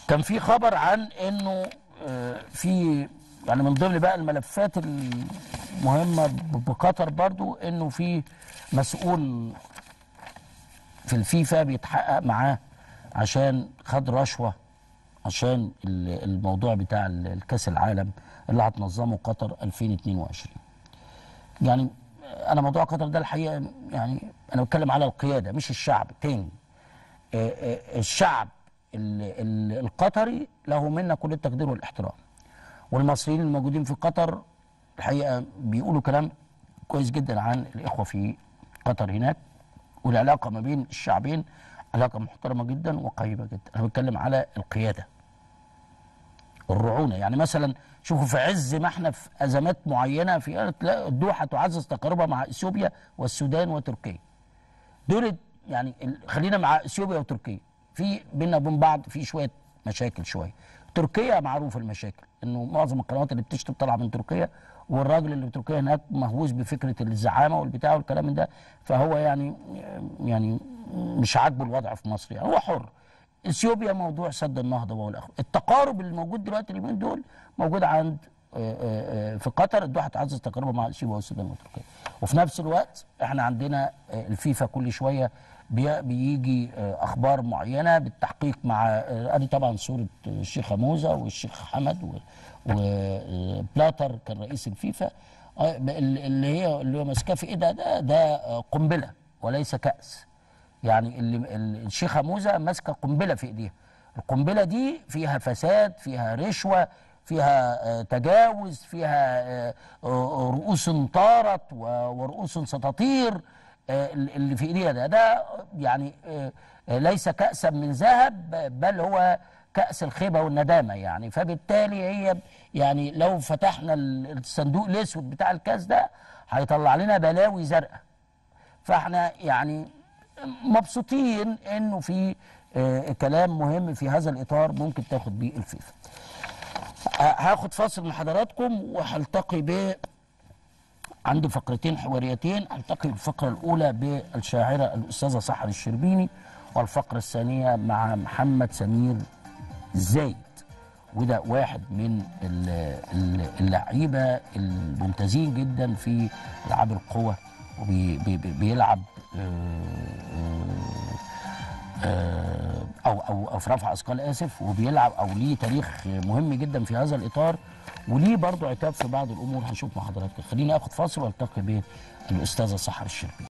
كان في خبر عن انه آه، في يعني من ضمن بقى الملفات المهمه ب- بقطر برضو انه في مسؤول في الفيفا بيتحقق معاه عشان خد رشوه عشان ال- الموضوع بتاع ال- الكاس العالم اللي هتنظمه قطر 2022 يعني انا موضوع قطر ده الحقيقه يعني انا بتكلم على القياده مش الشعب تاني آه، آه، الشعب ال- ال- القطري له منا كل التقدير والاحترام والمصريين الموجودين في قطر الحقيقه بيقولوا كلام كويس جدا عن الاخوه في قطر هناك والعلاقه ما بين الشعبين علاقه محترمه جدا وقريبه جدا انا بتكلم على القياده الرعونه يعني مثلا شوفوا في عز ما احنا في ازمات معينه في تلاقي الدوحه تعزز تقاربها مع اثيوبيا والسودان وتركيا دول يعني ال- خلينا مع اثيوبيا وتركيا في بينا وبين بعض في شويه مشاكل شويه تركيا معروف المشاكل انه معظم القنوات اللي بتشتم طالعه من تركيا والراجل اللي في تركيا هناك مهووس بفكره الزعامه والبتاع والكلام من ده فهو يعني يعني مش عاجبه الوضع في مصر يعني هو حر اثيوبيا موضوع سد النهضه والاخر التقارب اللي موجود دلوقتي اليومين دول موجود عند آه، آه، آه، في قطر الدوحه تعزز تقاربها مع اثيوبيا والسودان وتركيا وفي نفس الوقت احنا عندنا آه، الفيفا كل شويه بي- بيجي آه، اخبار معينه بالتحقيق مع آه، ادي طبعا صوره آه، الشيخ موزه والشيخ حمد وبلاتر كان رئيس الفيفا آه، ال- اللي هي اللي هو ماسكاه في ايدها ده ده آه، قنبله وليس كاس يعني اللي ال- الشيخه موزه ماسكه قنبله في ايديها القنبله دي فيها فساد فيها رشوه فيها آه، تجاوز فيها آه، آه، رؤوس طارت و- ورؤوس ستطير آه، اللي في ايديها ده ده يعني آه، آه، ليس كأسا من ذهب بل هو كأس الخيبة والندامة يعني فبالتالي هي يعني لو فتحنا الصندوق الاسود بتاع الكاس ده هيطلع لنا بلاوي زرقاء فاحنا يعني مبسوطين انه في آه، كلام مهم في هذا الاطار ممكن تاخد بيه الفيفا آه، هاخد فاصل من حضراتكم وهلتقي ب عنده فقرتين حواريتين التقي بالفقره الاولى بالشاعره الاستاذه سحر الشربيني والفقره الثانيه مع محمد سمير زايد وده واحد من ال- ال- اللعيبه الممتازين جدا في العاب القوى وبيلعب او او او في رفع اثقال اسف وبيلعب او ليه تاريخ مهم جدا في هذا الاطار وليه برضه عتاب في بعض الامور هنشوف مع حضراتكم خليني اخد فاصل والتقي بالاستاذه سحر الشربيني